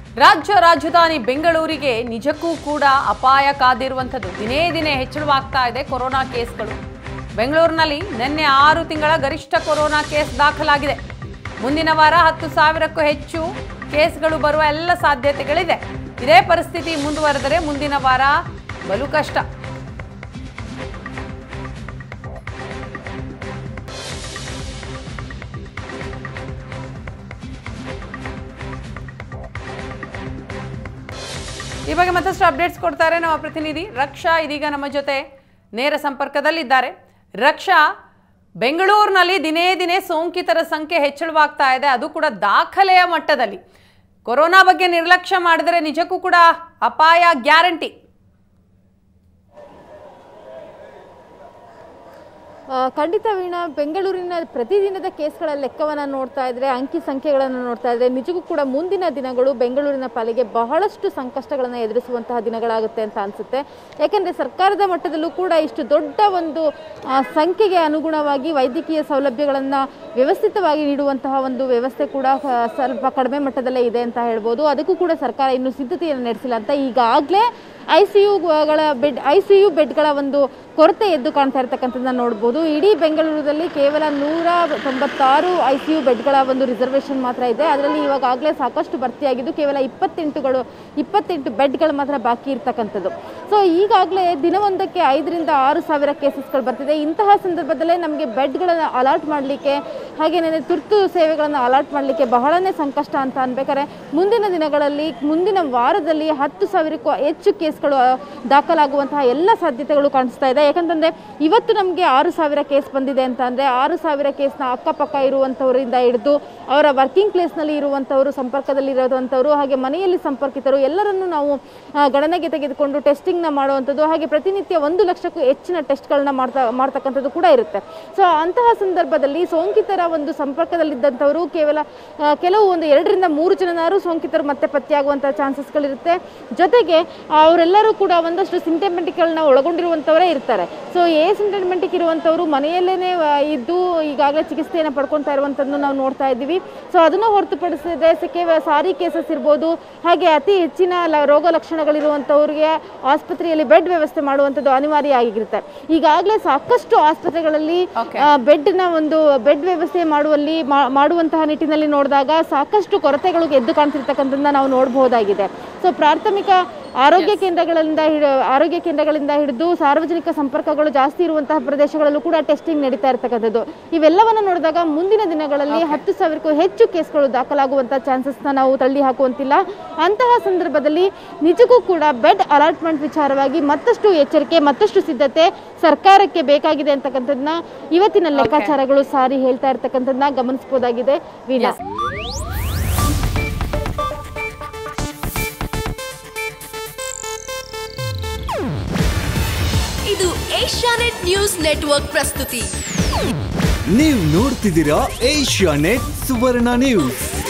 ರಾಜ್ಯ ರಾಜಧಾನಿ ಬೆಂಗಳೂರಿಗೆ ನಿಜಕ್ಕೂ ಕೂಡ ಅಪಾಯ ಕಾದಿರುವಂಥದ್ದು ದಿನೇ ದಿನೇ ಹೆಚ್ಚಳವಾಗ್ತಾ ಇದೆ ಕೊರೋನಾ ಕೇಸ್ಗಳು ಬೆಂಗಳೂರಿನಲ್ಲಿ ನಿನ್ನೆ ಆರು ತಿಂಗಳ ಗರಿಷ್ಠ ಕೊರೋನಾ ಕೇಸ್ ದಾಖಲಾಗಿದೆ ಮುಂದಿನ ವಾರ ಹತ್ತು ಸಾವಿರಕ್ಕೂ ಹೆಚ್ಚು ಕೇಸ್ಗಳು ಬರುವ ಎಲ್ಲ ಸಾಧ್ಯತೆಗಳಿದೆ ಇದೇ ಪರಿಸ್ಥಿತಿ ಮುಂದುವರೆದರೆ ಮುಂದಿನ ವಾರ ಬಲು ಕಷ್ಟ ಈ ಬಗ್ಗೆ ಮತ್ತಷ್ಟು ಅಪ್ಡೇಟ್ಸ್ ಕೊಡ್ತಾರೆ ನಮ್ಮ ಪ್ರತಿನಿಧಿ ರಕ್ಷಾ ಇದೀಗ ನಮ್ಮ ಜೊತೆ ನೇರ ಸಂಪರ್ಕದಲ್ಲಿದ್ದಾರೆ ರಕ್ಷಾ ಬೆಂಗಳೂರಿನಲ್ಲಿ ದಿನೇ ದಿನೇ ಸೋಂಕಿತರ ಸಂಖ್ಯೆ ಹೆಚ್ಚಳವಾಗ್ತಾ ಇದೆ ಅದು ಕೂಡ ದಾಖಲೆಯ ಮಟ್ಟದಲ್ಲಿ ಕೊರೋನಾ ಬಗ್ಗೆ ನಿರ್ಲಕ್ಷ್ಯ ಮಾಡಿದರೆ ನಿಜಕ್ಕೂ ಕೂಡ ಅಪಾಯ ಗ್ಯಾರಂಟಿ ಆ, ಖಂಡಿತ ವೀಣಾ ಬೆಂಗಳೂರಿನ ಪ್ರತಿದಿನದ ಕೇಸ್ಗಳ ಲೆಕ್ಕವನ್ನು ನೋಡ್ತಾ ಇದ್ರೆ ಅಂಕಿ ಸಂಖ್ಯೆಗಳನ್ನು ನೋಡ್ತಾ ಇದ್ರೆ ನಿಜಕ್ಕೂ ಕೂಡ ಮುಂದಿನ ದಿನಗಳು ಬೆಂಗಳೂರಿನ ಪಾಲಿಗೆ ಬಹಳಷ್ಟು ಸಂಕಷ್ಟಗಳನ್ನು ಎದುರಿಸುವಂತಹ ದಿನಗಳಾಗುತ್ತೆ ಅಂತ ಅನಿಸುತ್ತೆ ಯಾಕೆಂದರೆ ಸರ್ಕಾರದ ಮಟ್ಟದಲ್ಲೂ ಕೂಡ ಇಷ್ಟು ದೊಡ್ಡ ಒಂದು ಆ, ಸಂಖ್ಯೆಗೆ ಅನುಗುಣವಾಗಿ ವೈದ್ಯಕೀಯ ಸೌಲಭ್ಯಗಳನ್ನು ವ್ಯವಸ್ಥಿತವಾಗಿ ನೀಡುವಂತಹ ಒಂದು ವ್ಯವಸ್ಥೆ ಕೂಡ ಆ, ಸ್ವಲ್ಪ ಕಡಿಮೆ ಮಟ್ಟದಲ್ಲೇ ಇದೆ ಅಂತ ಹೇಳ್ಬೋದು ಅದಕ್ಕೂ ಕೂಡ ಸರ್ಕಾರ ಇನ್ನೂ ಸಿದ್ಧತೆಯನ್ನು ನಡೆಸಿಲ್ಲ ಅಂತ ಈಗಾಗಲೇ ಐ ಸಿ ಯುಗಳ ಬೆಡ್ ಐ ಸಿ ಯು ಬೆಡ್ಗಳ ಒಂದು ಕೊರತೆ ಎದ್ದು ಕಾಣ್ತಾ ಇರ್ತಕ್ಕಂಥದ್ದನ್ನ ನೋಡ್ಬೋದು ಇಡೀ ಬೆಂಗಳೂರಲ್ಲಿ ಕೇವಲ ನೂರ ತೊಂಬತ್ತಾರು ಐ ಸಿ ಯು ಬೆಡ್ಗಳ ಒಂದು ರಿಸರ್ವೇಷನ್ ಮಾತ್ರ ಇದೆ ಅದರಲ್ಲಿ ಇವಾಗಲೇ ಸಾಕಷ್ಟು ಭರ್ತಿಯಾಗಿದ್ದು ಕೇವಲ ಇಪ್ಪತ್ತೆಂಟುಗಳು ಇಪ್ಪತ್ತೆಂಟು ಬೆಡ್ಗಳು ಮಾತ್ರ ಬಾಕಿ ಇರ್ತಕ್ಕಂಥದ್ದು ಸೊ ಈಗಾಗಲೇ ದಿನವೊಂದಕ್ಕೆ ಐದರಿಂದ ಆರು ಸಾವಿರ ಕೇಸಸ್ಗಳು ಬರ್ತಿದೆ ಇಂತಹ ಸಂದರ್ಭದಲ್ಲೇ ನಮಗೆ ಬೆಡ್ಗಳನ್ನು ಅಲಾಟ್ ಮಾಡಲಿಕ್ಕೆ ಹಾಗೇನೇ ತುರ್ತು ಸೇವೆಗಳನ್ನು ಅಲಾಟ್ ಮಾಡಲಿಕ್ಕೆ ಬಹಳನೇ ಸಂಕಷ್ಟ ಅಂತ ಅನ್ಬೇಕಾದ್ರೆ ಮುಂದಿನ ದಿನಗಳಲ್ಲಿ ಮುಂದಿನ ವಾರದಲ್ಲಿ ಹತ್ತು ಸಾವಿರಕ್ಕೂ ಹೆಚ್ಚು ಕೇಸ್ಗಳು ಆ, ದಾಖಲಾಗುವಂತಹ ಎಲ್ಲ ಸಾಧ್ಯತೆಗಳು ಕಾಣಿಸ್ತಾ ಇದೆ ಯಾಕಂತಂದ್ರೆ ಇವತ್ತು ನಮಗೆ ಆರು ಸಾವಿರ ಕೇಸ್ ಬಂದಿದೆ ಅಂತ ಅಂದ್ರೆ ಆರು ಸಾವಿರ ಕೇಸ್ನ ಅಕ್ಕಪಕ್ಕ ಇರುವಂಥವರಿಂದ ಹಿಡಿದು ಅವರ ವರ್ಕಿಂಗ್ ಪ್ಲೇಸ್ನಲ್ಲಿ ಇರುವಂಥವರು ಸಂಪರ್ಕದಲ್ಲಿ ಇರುವಂಥವರು ಹಾಗೆ ಮನೆಯಲ್ಲಿ ಸಂಪರ್ಕಿತರು ಎಲ್ಲರನ್ನೂ ನಾವು ಆ, ಗಣನೆಗೆ ತೆಗೆದುಕೊಂಡು ಟೆಸ್ಟಿಂಗ್ನ ಮಾಡುವಂಥದ್ದು ಹಾಗೆ ಪ್ರತಿನಿತ್ಯ ಒಂದು ಲಕ್ಷಕ್ಕೂ ಹೆಚ್ಚಿನ ಟೆಸ್ಟ್ಗಳನ್ನ ಮಾಡ್ತಾ ಮಾಡ್ತಕ್ಕಂಥದ್ದು ಕೂಡ ಇರುತ್ತೆ ಸೊ ಅಂತಹ ಸಂದರ್ಭದಲ್ಲಿ ಸೋಂಕಿತರ ಒಂದು ಸಂಪರ್ಕದಲ್ಲಿದ್ದಂಥವರು ಕೇವಲ ಆ, ಕೆಲವು ಒಂದು ಎರಡರಿಂದ ಮೂರು ಜನನಾರು ಸೋಂಕಿತರು ಮತ್ತೆ ಪತ್ತೆಯಾಗುವಂಥ ಚಾನ್ಸಸ್ಗಳಿರುತ್ತೆ ಜೊತೆಗೆ ಅವರೆಲ್ಲರೂ ಕೂಡ ಒಂದಷ್ಟು ಸಿಂಟಮೆಟಿಕ್ಗಳನ್ನ ಒಳಗೊಂಡಿರುವಂಥವರೇ ಇರ್ತಾರೆ ಸೊ ಎ ಸಿಂಟಮೆಟಿಕ್ ಇರುವಂಥವರು ಮನೆಯಲ್ಲೇ ಇದ್ದು ಈಗಾಗಲೇ ಚಿಕಿತ್ಸೆಯನ್ನು ಪಡ್ಕೊತಾ ಇರುವಂಥದ್ದನ್ನು ನಾವು ನೋಡ್ತಾ ಇದ್ದೀವಿ ಸೊ ಅದನ್ನು ಹೊರತುಪಡಿಸಿದ್ರೆ ಸ- ಕೇವಲ ಸಾರಿ ಕೇಸಸ್ ಇರ್ಬೋದು ಹಾಗೆ ಅತಿ ಹೆಚ್ಚಿನ ಲ- ರೋಗ ಲಕ್ಷಣಗಳಿರುವಂಥವ್ರಿಗೆ ಆಸ್ಪತ್ರೆಯಲ್ಲಿ ಬೆಡ್ ವ್ಯವಸ್ಥೆ ಮಾಡುವಂಥದ್ದು ಅನಿವಾರ್ಯ ಆಗಿರುತ್ತೆ ಈಗಾಗಲೇ ಸಾಕಷ್ಟು ಆಸ್ಪತ್ರೆಗಳಲ್ಲಿ Okay. ಬೆಡ್ನ ಒಂದು ಬೆಡ್ ವ್ಯವಸ್ಥೆ ಮಾಡುವಲ್ಲಿ ಮಾ- ಮಾಡುವಂತಹ ನಿಟ್ಟಿನಲ್ಲಿ ನೋಡಿದಾಗ ಸಾಕಷ್ಟು ಕೊರತೆಗಳು ಎದ್ದು ಕಾಣ್ತಿರ್ತಕ್ಕಂಥದ್ದನ್ನ ನಾವು ನೋಡಬಹುದಾಗಿದೆ ಸೊ ಪ್ರಾಥಮಿಕ ಆರೋಗ್ಯ ಕೇಂದ್ರಗಳಿಂದ ಹಿಡ- ಆರೋಗ್ಯ ಕೇಂದ್ರಗಳಿಂದ ಹಿಡಿದು ಸಾರ್ವಜನಿಕ ಸಂಪರ್ಕಗಳು ಜಾಸ್ತಿ ಇರುವಂತಹ ಪ್ರದೇಶಗಳಲ್ಲೂ ಕೂಡ ಟೆಸ್ಟಿಂಗ್ ನಡೀತಾ ಇರ್ತಕ್ಕಂಥದ್ದು ಇವೆಲ್ಲವನ್ನು ನೋಡಿದಾಗ ಮುಂದಿನ ದಿನಗಳಲ್ಲಿ ಹತ್ತು ಸಾವಿರಕ್ಕೂ ಹೆಚ್ಚು ಕೇಸ್ಗಳು ದಾಖಲಾಗುವಂತಹ ಚಾನ್ಸಸ್ನ ನಾವು ತಳ್ಳಿ ಹಾಕುವಂತಿಲ್ಲ ಅಂತಹ ಸಂದರ್ಭದಲ್ಲಿ ನಿಜಕ್ಕೂ ಕೂಡ ಬೆಡ್ ಅಲಾಟ್ಮೆಂಟ್ ವಿಚಾರವಾಗಿ ಮತ್ತಷ್ಟು ಎಚ್ಚರಿಕೆ ಮತ್ತಷ್ಟು ಸಿದ್ಧತೆ ಸರ್ಕಾರಕ್ಕೆ ಬೇಕಾಗಿದೆ ಅಂತಕ್ಕಂಥದ್ದನ್ನ ಇವತ್ತಿನ ಲೆಕ್ಕಾಚಾರಗಳು ಸಾರಿ ಹೇಳ್ತಾ ಇರ್ತಕ್ಕಂಥದ್ದನ್ನ ಗಮನಿಸಬಹುದಾಗಿದೆ ವೀಣಾ ಇದು ಏಷ್ಯಾನೆಟ್ ನ್ಯೂಸ್ ನೆಟ್ವರ್ಕ್ ಪ್ರಸ್ತುತಿ ನೀವು ನೋಡ್ತಿದ್ದೀರಾ ಏಷ್ಯಾ ನೆಟ್ ಸುವರ್ಣ ನ್ಯೂಸ್